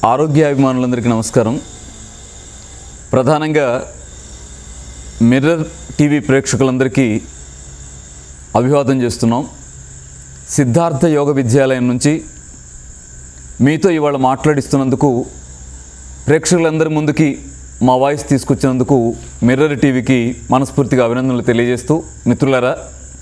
ఆరోగ్యాభిమానులందరికీ నమస్కారం ప్రధానంగా mirror TV ప్రేక్షకులందరికీ అభివాదం చేస్తున్నాం సిద్ధార్థ యోగ విద్యాలయం నుంచి మీతో ఇవాళ మాట్లాడిస్తున్నందుకు ప్రేక్షకులందరి ముందుకి మా వాయిస్ తీసుకొచ్చినందుకు మిర్రర్ టీవీకి మనస్ఫూర్తిగా అభినందనలు తెలియజేస్తూ మిత్రులారా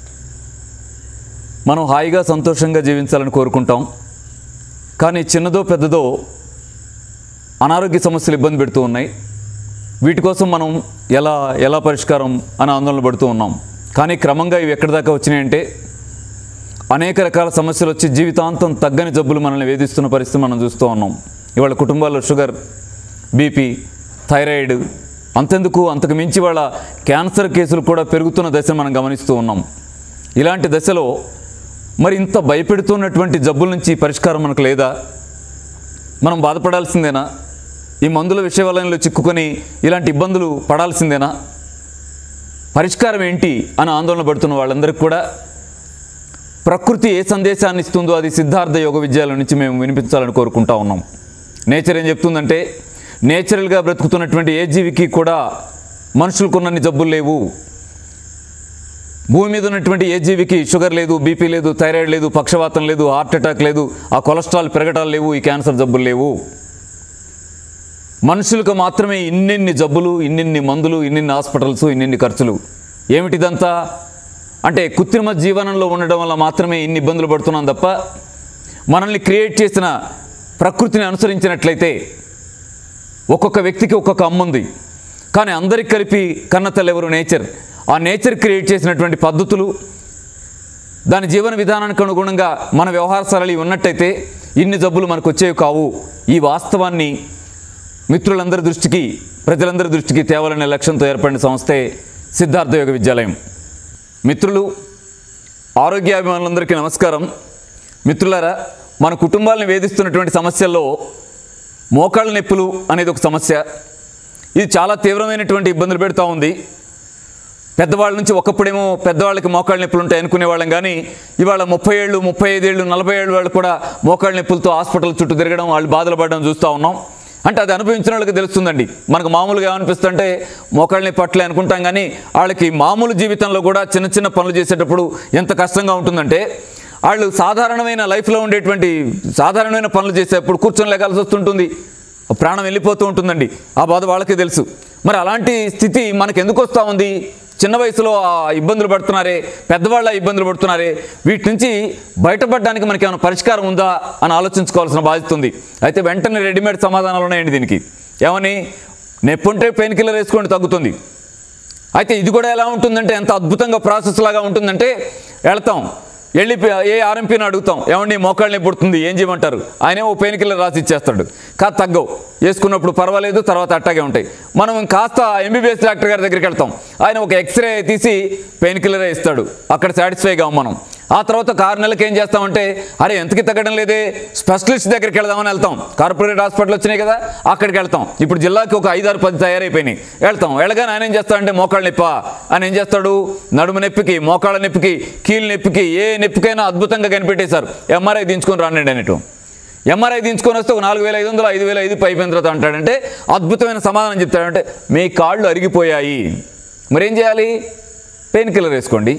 మనం హాయిగా సంతోషంగా జీవించాలని కోరుకుంటాం కానీ చిన్నదో పెద్దదో అనారోగ్య సమస్యలు ఇబ్బంది పెడుతూ ఉన్నాయి వీటి కోసం మనం ఎలా ఎలా పరిష్కారం అని ఆందోళన పడుతూ ఉన్నాం కానీ క్రమంగా ఇవి ఎక్కడి దాకా వచ్చినాయంటే అనేక రకాల సమస్యలు వచ్చి జీవితాంతం తగ్గని జబ్బులు మనల్ని వేధిస్తున్న పరిస్థితి మనం చూస్తూ ఉన్నాం ఇవాళ కుటుంబాల్లో షుగర్ బీపీ థైరాయిడ్ అంతెందుకు అంతకు మించి వాళ్ళ క్యాన్సర్ కేసులు కూడా పెరుగుతున్న దశను మనం గమనిస్తూ ఉన్నాం ఇలాంటి దశలో మరి ఇంత భయపెడుతున్నటువంటి జబ్బుల నుంచి పరిష్కారం మనకు లేదా మనం బాధపడాల్సిందేనా ఈ మందుల విషయవలయంలో చిక్కుకొని ఇలాంటి ఇబ్బందులు పడాల్సిందేనా పరిష్కారం ఏంటి అని ఆందోళన పడుతున్న వాళ్ళందరికీ కూడా ప్రకృతి ఏ సందేశాన్ని ఇస్తుందో అది సిద్ధార్థ యోగ విద్యాలయం నుంచి మేము వినిపించాలని కోరుకుంటా ఉన్నాం నేచర్ ఏం చెప్తుందంటే నేచురల్గా బ్రతుకుతున్నటువంటి ఏ జీవికి కూడా మనుషులకున్నన్ని జబ్బులు లేవు భూమి మీద ఉన్నటువంటి ఏ జీవికి షుగర్ లేదు బీపీ లేదు థైరాయిడ్ లేదు పక్షవాతం లేదు హార్ట్ అటాక్ లేదు ఆ కొలెస్ట్రాల్ పెరగటాలు లేవు ఈ క్యాన్సర్ జబ్బులు లేవు మనుషులకు మాత్రమే ఇన్నిన్ని జబ్బులు ఇన్నిన్ని మందులు ఇన్నిన్ని హాస్పిటల్స్ ఇన్నిన్ని ఖర్చులు ఏమిటిదంతా అంటే కృత్రిమ జీవనంలో ఉండడం వల్ల మాత్రమే ఇన్ని ఇబ్బందులు పడుతున్నాం తప్ప మనల్ని క్రియేట్ చేసిన ప్రకృతిని అనుసరించినట్లయితే ఒక్కొక్క వ్యక్తికి ఒక్కొక్క అమ్మ ఉంది కానీ అందరికి కలిపి కన్నతల్లి ఎవరు నేచర్ ఆ నేచర్ క్రియేట్ చేసినటువంటి పద్ధతులు దాని జీవన విధానానికి అనుగుణంగా మన వ్యవహార సరళి ఉన్నట్టయితే ఇన్ని జబ్బులు మనకు వచ్చేవి కావు ఈ వాస్తవాన్ని మిత్రులందరి దృష్టికి ప్రజలందరి దృష్టికి తేవాలనే లక్ష్యంతో ఏర్పడిన సంస్థే సిద్ధార్థ యోగ విద్యాలయం మిత్రులు ఆరోగ్యాభిమానులందరికీ నమస్కారం మిత్రులారా మన కుటుంబాలను వేధిస్తున్నటువంటి సమస్యల్లో మోకాళ్ళ నొప్పులు అనేది ఒక సమస్య ఇది చాలా తీవ్రమైనటువంటి ఇబ్బందులు పెడుతూ ఉంది పెద్దవాళ్ళ నుంచి ఒకప్పుడేమో పెద్దవాళ్ళకి మోకాళ్ళ నొప్పులు ఉంటాయి అనుకునే వాళ్ళం కానీ ఇవాళ ముప్పై ఏళ్ళు ముప్పై ఐదేళ్ళు నలభై ఏళ్ళు వాళ్ళు కూడా మోకాళ్ళ నొప్పులతో హాస్పిటల్ చుట్టూ తిరగడం వాళ్ళు బాధలు పడడం చూస్తూ ఉన్నాం అంటే అది అనుభవించిన వాళ్ళకి తెలుస్తుందండి మనకు మామూలుగా ఏమనిపిస్తుంటే మోకాళ్ళ నొప్పి పట్లే అనుకుంటాం కానీ వాళ్ళకి మామూలు జీవితంలో కూడా చిన్న చిన్న పనులు చేసేటప్పుడు ఎంత కష్టంగా ఉంటుందంటే వాళ్ళు సాధారణమైన లైఫ్లో ఉండేటువంటి సాధారణమైన పనులు చేసేటప్పుడు కూర్చొని లేగాల్సి వస్తుంటుంది ప్రాణం వెళ్ళిపోతూ ఉంటుందండి ఆ బాధ వాళ్ళకే తెలుసు మరి అలాంటి స్థితి మనకు ఎందుకు వస్తూ ఉంది చిన్న వయసులో ఆ ఇబ్బందులు పడుతున్నారే పెద్దవాళ్ళ ఇబ్బందులు పడుతున్నారే వీటి నుంచి బయటపడడానికి మనకి ఏమైనా పరిష్కారం ఉందా అని ఆలోచించుకోవాల్సిన బాధ్యత ఉంది అయితే వెంటనే రెడీమేడ్ సమాధానాలు ఉన్నాయండి దీనికి ఏమని నొప్పి ఉంటే పెయిన్ కిల్లర్ వేసుకోండి తగ్గుతుంది అయితే ఇది కూడా ఎలా ఉంటుందంటే ఎంత అద్భుతంగా ప్రాసెస్ లాగా ఉంటుందంటే వెళ్తాం వెళ్ళి ఏ ఆర్ఎంపీని అడుగుతాం ఏమండి మోకాళ్ళని పుడుతుంది ఏం చేయమంటారు ఆయనే ఓ పెయిన్ కిల్లర్ రాసి ఇచ్చేస్తాడు కాదు తగ్గవు వేసుకున్నప్పుడు పర్వాలేదు తర్వాత అట్టాగే ఉంటాయి మనం కాస్త ఎంబీబీఎస్ డాక్టర్ గారి దగ్గరికి వెళ్తాం ఆయన ఒక ఎక్స్రే తీసి పెయిన్ కిల్లరే ఇస్తాడు అక్కడ సాటిస్ఫైగా మనం ఆ తర్వాత ఒక ఆరు నెలలకు ఏం చేస్తామంటే అరే ఎంతకి తగ్గడం లేదే స్పెషలిస్ట్ దగ్గరికి వెళ్దామని వెళ్తాం కార్పొరేట్ హాస్పిటల్ వచ్చినాయి కదా అక్కడికి వెళ్తాం ఇప్పుడు జిల్లాకి ఒక ఐదారు పది తయారైపోయినాయి వెళ్తాం వెళ్ళగానే ఆయన ఏం చేస్తాడంటే మోకాళ్ళ నొప్ప ఆయన ఏం చేస్తాడు నడుము నొప్పికి మోకాళ్ళ నొప్పికి కీళ్ళ నొప్పికి ఏ నొప్పికైనా అద్భుతంగా కనిపెట్టేశారు ఎంఆర్ఐ దించుకొని రానండి అనేటు ఎంఆర్ఐ దించుకొని వస్తే ఒక నాలుగు వేల ఐదు వందలు ఐదు వేల ఐదు అయిపోయిన తర్వాత అంటాడంటే అద్భుతమైన సమాధానం చెప్తాడంటే మీ కాళ్ళు అరిగిపోయాయి మరేం చేయాలి పెయిన్ కిల్లర్ వేసుకోండి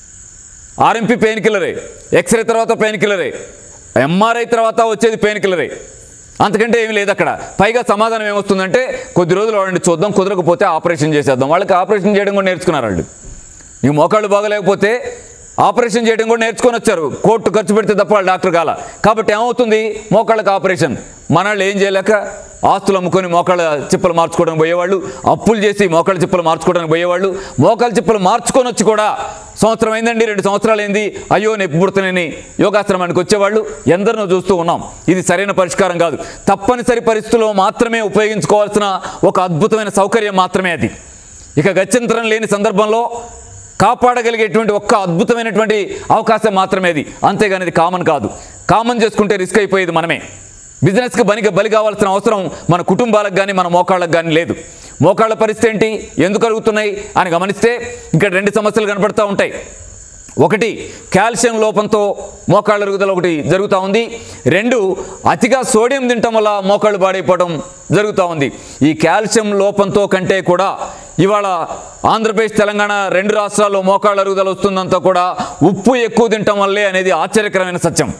ఆర్ఎంపీ పెయిన్ కిల్లరే ఎక్స్రే తర్వాత పెయిన్ కిల్లరే ఎంఆర్ఐ తర్వాత వచ్చేది పెయిన్ కిల్లరే అంతకంటే ఏమీ లేదు అక్కడ పైగా సమాధానం ఏమొస్తుందంటే కొద్ది రోజులు వాడండి చూద్దాం కుదరకపోతే ఆపరేషన్ చేసేద్దాం వాళ్ళకి ఆపరేషన్ చేయడం కూడా నేర్చుకున్నారు వాళ్ళు నీకు మోకాళ్ళు బాగలేకపోతే ఆపరేషన్ చేయడం కూడా నేర్చుకొని వచ్చారు కోర్టు ఖర్చు పెడితే తప్ప వాళ్ళు డాక్టర్ కాల కాబట్టి ఏమవుతుంది మోకాళ్ళకి ఆపరేషన్ మనల్ని ఏం చేయలేక ఆస్తులు అమ్ముకొని మోకాళ్ళ చిప్పలు మార్చుకోవడానికి పోయేవాళ్ళు అప్పులు చేసి మోకాళ్ళ చిప్పలు మార్చుకోవడానికి పోయేవాళ్ళు మోకాళ్ళ చిప్పలు మార్చుకొని వచ్చి కూడా సంవత్సరం అయిందండి రెండు సంవత్సరాలు అయింది అయ్యో నొప్పి పుడుతున్నాయని యోగాశ్రమానికి వచ్చేవాళ్ళు ఎందరినో చూస్తూ ఉన్నాం ఇది సరైన పరిష్కారం కాదు తప్పనిసరి పరిస్థితుల్లో మాత్రమే ఉపయోగించుకోవాల్సిన ఒక అద్భుతమైన సౌకర్యం మాత్రమే అది ఇక గత్యంతరం లేని సందర్భంలో కాపాడగలిగేటువంటి ఒక్క అద్భుతమైనటువంటి అవకాశం మాత్రమే అది అంతేగాని ఇది కామన్ కాదు కామన్ చేసుకుంటే రిస్క్ అయిపోయేది మనమే బిజినెస్కి బలిగా బలి కావాల్సిన అవసరం మన కుటుంబాలకు కానీ మన మోకాళ్ళకు కానీ లేదు మోకాళ్ళ పరిస్థితి ఏంటి ఎందుకు కలుగుతున్నాయి అని గమనిస్తే ఇక్కడ రెండు సమస్యలు కనపడుతూ ఉంటాయి ఒకటి కాల్షియం లోపంతో మోకాళ్ళ అరుగుదల ఒకటి జరుగుతూ ఉంది రెండు అతిగా సోడియం తినటం వల్ల మోకాళ్ళు పాడైపోవడం జరుగుతూ ఉంది ఈ కాల్షియం లోపంతో కంటే కూడా ఇవాళ ఆంధ్రప్రదేశ్ తెలంగాణ రెండు రాష్ట్రాల్లో మోకాళ్ళ అరుగుదల వస్తుందంతా కూడా ఉప్పు ఎక్కువ తినటం వల్లే అనేది ఆశ్చర్యకరమైన సత్యం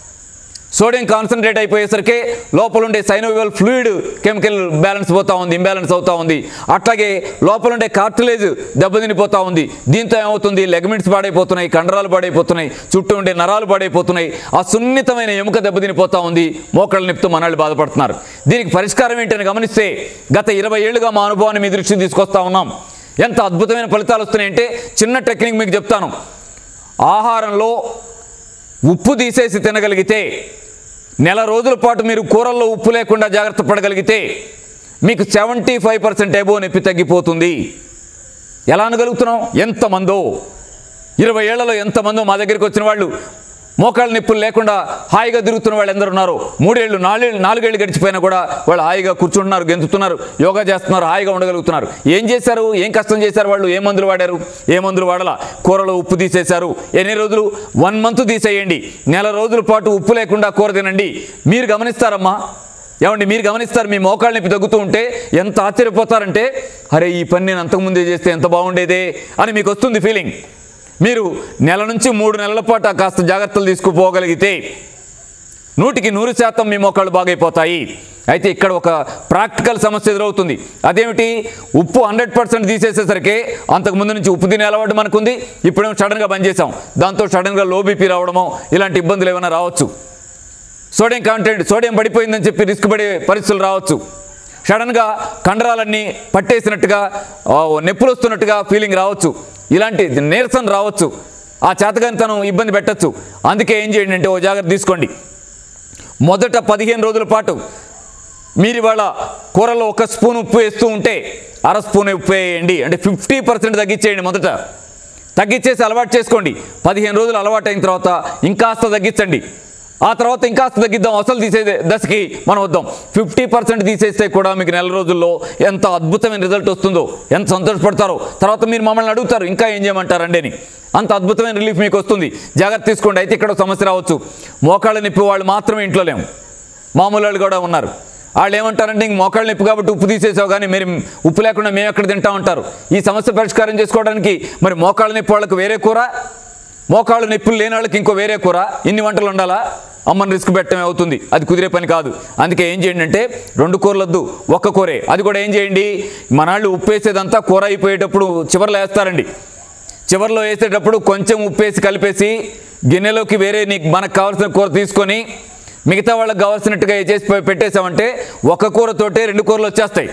సోడియం కాన్సన్ట్రేట్ అయిపోయేసరికి లోపల ఉండే సైనోవివల్ ఫ్లూయిడ్ కెమికల్ బ్యాలెన్స్ పోతా ఉంది ఇంబ్యాలెన్స్ అవుతా ఉంది అట్లాగే లోపల ఉండే కార్టిలేజ్ దెబ్బతినిపోతా ఉంది దీంతో ఏమవుతుంది లెగమెంట్స్ పాడైపోతున్నాయి కండరాలు పాడైపోతున్నాయి చుట్టూ ఉండే నరాలు పాడైపోతున్నాయి ఆ సున్నితమైన ఎముక దెబ్బతినిపోతా ఉంది మోకాళ్ళ నొప్పితో మనల్ని బాధపడుతున్నారు దీనికి పరిష్కారం ఏంటని గమనిస్తే గత ఇరవై ఏళ్ళుగా మా అనుభవాన్ని మీ దృష్టికి తీసుకొస్తా ఉన్నాం ఎంత అద్భుతమైన ఫలితాలు వస్తున్నాయంటే చిన్న టెక్నిక్ మీకు చెప్తాను ఆహారంలో ఉప్పు తీసేసి తినగలిగితే నెల రోజుల పాటు మీరు కూరల్లో ఉప్పు లేకుండా జాగ్రత్త పడగలిగితే మీకు సెవెంటీ ఫైవ్ పర్సెంట్ ఎబో నొప్పి తగ్గిపోతుంది ఎలా అనగలుగుతున్నాం ఎంతమందో ఇరవై ఏళ్లలో ఎంతమందో మా దగ్గరికి వచ్చిన వాళ్ళు మోకాళ్ళ నొప్పులు లేకుండా హాయిగా తిరుగుతున్న వాళ్ళు ఎందరు ఉన్నారు మూడేళ్ళు నాలుగేళ్ళు నాలుగేళ్ళు గడిచిపోయినా కూడా వాళ్ళు హాయిగా కూర్చుంటున్నారు గెంతుతున్నారు యోగా చేస్తున్నారు హాయిగా ఉండగలుగుతున్నారు ఏం చేశారు ఏం కష్టం చేశారు వాళ్ళు ఏ మందులు వాడారు ఏ మందులు వాడాలా కూరలో ఉప్పు తీసేశారు ఎన్ని రోజులు వన్ మంత్ తీసేయండి నెల రోజుల పాటు ఉప్పు లేకుండా కూర తినండి మీరు గమనిస్తారమ్మా ఏమండి మీరు గమనిస్తారు మీ మోకాళ్ళ నొప్పి తగ్గుతూ ఉంటే ఎంత ఆశ్చర్యపోతారంటే అరే ఈ పని నేను అంతకుముందే చేస్తే ఎంత బాగుండేదే అని మీకు వస్తుంది ఫీలింగ్ మీరు నెల నుంచి మూడు నెలల పాటు ఆ కాస్త జాగ్రత్తలు తీసుకుపోగలిగితే నూటికి నూరు శాతం మీ మోకాళ్ళు బాగైపోతాయి అయితే ఇక్కడ ఒక ప్రాక్టికల్ సమస్య ఎదురవుతుంది అదేమిటి ఉప్పు హండ్రెడ్ పర్సెంట్ తీసేసేసరికి అంతకు ముందు నుంచి ఉప్పు తినే అలవాటు మనకుంది ఇప్పుడేమో సడన్గా బంద్ చేసాం దాంతో సడన్గా లో బీపీ రావడమో ఇలాంటి ఇబ్బందులు ఏమైనా రావచ్చు సోడియం కాంటెంట్ సోడియం పడిపోయిందని చెప్పి రిస్క్ పడే పరిస్థితులు రావచ్చు సడన్గా కండరాలన్నీ పట్టేసినట్టుగా ఆ, నొప్పులు వస్తున్నట్టుగా ఫీలింగ్ రావచ్చు ఇలాంటి నీరసం రావచ్చు ఆ చేతగానితనం ఇబ్బంది పెట్టచ్చు అందుకే ఏం చేయండి అంటే ఓ జాగ్రత్త తీసుకోండి మొదట పదిహేను రోజుల పాటు మీరు ఇవాళ కూరలో ఒక స్పూన్ ఉప్పు వేస్తూ ఉంటే అర స్పూన్ ఉప్పు వేయండి అంటే ఫిఫ్టీ పర్సెంట్ తగ్గించేయండి మొదట తగ్గించేసి అలవాటు చేసుకోండి పదిహేను రోజులు అలవాటు అయిన తర్వాత ఇంకాస్త తగ్గించండి ఆ తర్వాత ఇంకాస్త తగ్గిద్దాం అసలు తీసే దశకి మనం వద్దాం ఫిఫ్టీ పర్సెంట్ తీసేస్తే కూడా మీకు నెల రోజుల్లో ఎంత అద్భుతమైన రిజల్ట్ వస్తుందో ఎంత సంతోషపడతారో తర్వాత మీరు మమ్మల్ని అడుగుతారు ఇంకా ఏం చేయమంటారండి అని అంత అద్భుతమైన రిలీఫ్ మీకు వస్తుంది జాగ్రత్త తీసుకోండి అయితే ఇక్కడ ఒక సమస్య రావచ్చు మోకాళ్ళ నొప్పి వాళ్ళు మాత్రమే ఇంట్లో లేము మామూలు వాళ్ళు కూడా ఉన్నారు వాళ్ళు ఏమంటారంటే ఇంక మోకాళ్ళ నొప్పి కాబట్టి ఉప్పు తీసేసావు కానీ మీరు ఉప్పు లేకుండా మేము ఎక్కడ తింటా ఉంటారు ఈ సమస్య పరిష్కారం చేసుకోవడానికి మరి మోకాళ్ళ నొప్పి వాళ్ళకి వేరే కూర మోకాళ్ళు నొప్పులు లేని వాళ్ళకి ఇంకో వేరే కూర ఇన్ని వంటలు ఉండాలా అమ్మని రిస్క్ పెట్టడమే అవుతుంది అది కుదిరే పని కాదు అందుకే ఏం చేయండి అంటే రెండు కూరలొద్దు ఒక్క కూరే అది కూడా ఏం చేయండి మనాళ్ళు ఉప్పు వేసేదంతా కూర అయిపోయేటప్పుడు చివర్లో వేస్తారండి చివర్లో వేసేటప్పుడు కొంచెం ఉప్పేసి కలిపేసి గిన్నెలోకి వేరే నీకు మనకు కావాల్సిన కూర తీసుకొని మిగతా వాళ్ళకి కావాల్సినట్టుగా చేసి పె- పెట్టేసామంటే ఒక కూరతోటే రెండు కూరలు వచ్చేస్తాయి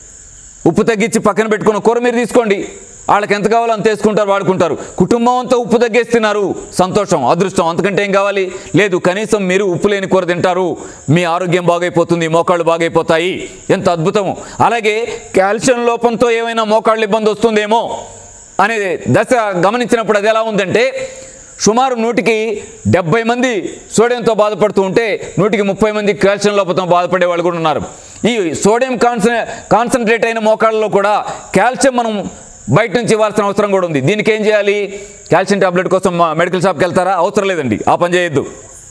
ఉప్పు తగ్గించి పక్కన పెట్టుకున్న కూర మీరు తీసుకోండి వాళ్ళకి ఎంత కావాలో అంత వేసుకుంటారు వాడుకుంటారు కుటుంబం అంతా ఉప్పు తగ్గేస్తున్నారు సంతోషం అదృష్టం అంతకంటే ఏం కావాలి లేదు కనీసం మీరు ఉప్పు లేని కూర తింటారు మీ ఆరోగ్యం బాగైపోతుంది మోకాళ్ళు బాగైపోతాయి ఎంత అద్భుతము అలాగే కాల్షియం లోపంతో ఏమైనా మోకాళ్ళు ఇబ్బంది వస్తుందేమో అనే దశ గమనించినప్పుడు అది ఎలా ఉందంటే సుమారు నూటికి డెబ్బై మంది సోడియంతో బాధపడుతూ ఉంటే నూటికి ముప్పై మంది కాల్షియం లోపంతో బాధపడే వాళ్ళు కూడా ఉన్నారు ఈ సోడియం కాన్సన్ కాన్సన్ట్రేట్ అయిన మోకాళ్ళలో కూడా కాల్షియం మనం బయట నుంచి ఇవ్వాల్సిన అవసరం కూడా ఉంది దీనికి ఏం చేయాలి కాల్షియం టాబ్లెట్ కోసం మా మెడికల్ షాప్కి వెళ్తారా అవసరం లేదండి ఆ పని చేయొద్దు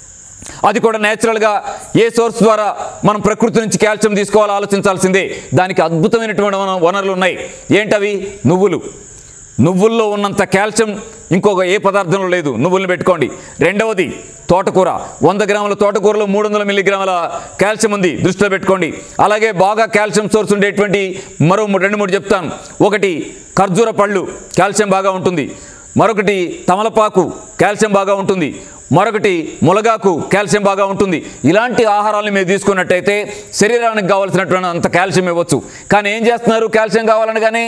అది కూడా నేచురల్గా ఏ సోర్స్ ద్వారా మనం ప్రకృతి నుంచి కాల్షియం తీసుకోవాలో ఆలోచించాల్సిందే దానికి అద్భుతమైనటువంటి వన- వనరులు ఉన్నాయి ఏంటవి నువ్వులు నువ్వుల్లో ఉన్నంత కాల్షియం ఇంకొక ఏ పదార్థంలో లేదు నువ్వుల్ని పెట్టుకోండి రెండవది తోటకూర వంద గ్రాముల తోటకూరలో మూడు వందల మిల్లీగ్రాముల కాల్షియం ఉంది దృష్టిలో పెట్టుకోండి అలాగే బాగా కాల్షియం సోర్స్ ఉండేటువంటి మరో మూడు- రెండు మూడు చెప్తాను ఒకటి ఖర్జూర పళ్ళు కాల్షియం బాగా ఉంటుంది మరొకటి తమలపాకు కాల్షియం బాగా ఉంటుంది మరొకటి ములగాకు కాల్షియం బాగా ఉంటుంది ఇలాంటి ఆహారాలను మీరు తీసుకున్నట్టయితే శరీరానికి కావాల్సినటువంటి అంత కాల్షియం ఇవ్వచ్చు కానీ ఏం చేస్తున్నారు కాల్షియం కావాలనగానే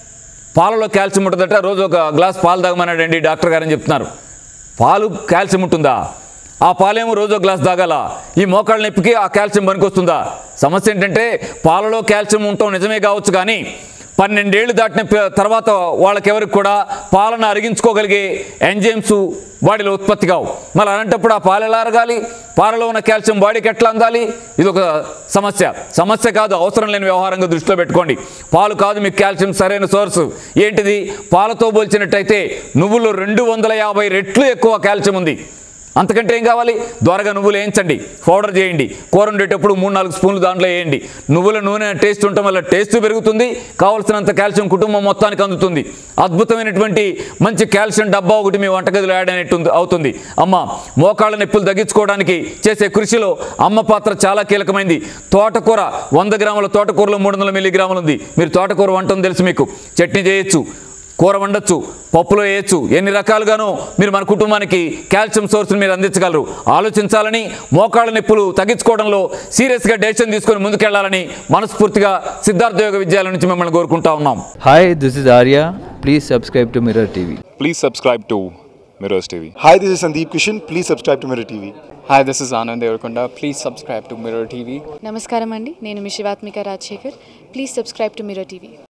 పాలలో కాల్షియం ఉంటుందట రోజు ఒక గ్లాస్ పాలు తాగమన్నాడండి డాక్టర్ గారని చెప్తున్నారు పాలు కాల్షియం ఉంటుందా ఆ పాలేమో రోజు ఒక గ్లాస్ తాగాల ఈ మోకాళ్ళ నొప్పికి ఆ కాల్షియం పనికొస్తుందా సమస్య ఏంటంటే పాలలో కాల్షియం ఉండటం నిజమే కావచ్చు కానీ పన్నెండేళ్లు దాటిన ప- తర్వాత వాళ్ళకెవరికి కూడా పాలన అరిగించుకోగలిగే ఎంజైమ్స్ బాడీలో ఉత్పత్తి కావు మరి అలాంటప్పుడు ఆ పాలు ఎలా అరగాలి పాలలో ఉన్న కాల్షియం బాడీకి ఎట్లా అందాలి ఇది ఒక సమస్య సమస్య కాదు అవసరం లేని వ్యవహారంగా దృష్టిలో పెట్టుకోండి పాలు కాదు మీకు కాల్షియం సరైన సోర్స్ ఏంటిది పాలతో పోల్చినట్టయితే నువ్వులు రెండు వందల యాభై రెట్లు ఎక్కువ కాల్షియం ఉంది అంతకంటే ఏం కావాలి ద్వారగా నువ్వులు వేయించండి పౌడర్ చేయండి కూర వండేటప్పుడు మూడు నాలుగు స్పూన్లు దాంట్లో వేయండి నువ్వుల నూనె టేస్ట్ ఉండటం వల్ల టేస్ట్ పెరుగుతుంది కావలసినంత కాల్షియం కుటుంబం మొత్తానికి అందుతుంది అద్భుతమైనటువంటి మంచి కాల్షియం డబ్బా ఒకటి మీ వంటగదిలో యాడ్ అయినట్టు అవుతుంది అమ్మ మోకాళ్ళ నొప్పులు తగ్గించుకోవడానికి చేసే కృషిలో అమ్మ పాత్ర చాలా కీలకమైంది తోటకూర వంద గ్రాముల తోటకూరలో మూడు వందల మిల్లీగ్రాములు ఉంది మీరు తోటకూర వంటని తెలుసు మీకు చట్నీ చేయొచ్చు కూర వండొచ్చు పప్పులో వేయచ్చు ఎన్ని రకాలుగానో మీరు మన కుటుంబానికి కాల్షియం సోర్స్ని మీరు అందించగలరు ఆలోచించాలని మోకాళ్ళ నొప్పులు తగ్గించుకోవడంలో సీరియస్గా డెసిషన్ తీసుకొని ముందుకెళ్లాలని మనస్ఫూర్తిగా సిద్ధార్థ యోగ విద్యాలయం నుంచి మిమ్మల్ని కోరుకుంటా ఉన్నాం Hi, this is Arya. Please subscribe to Mirror TV. please subscribe to Mirrors TV. Hi, this is Sandeep Kishan. Please subscribe to Mirror TV. Hi, this is Anand Devarkonda. Please subscribe to Mirror TV. నమస్కారం అండి నేను మీ Shivathmika Rajasekhar please subscribe to Mirror TV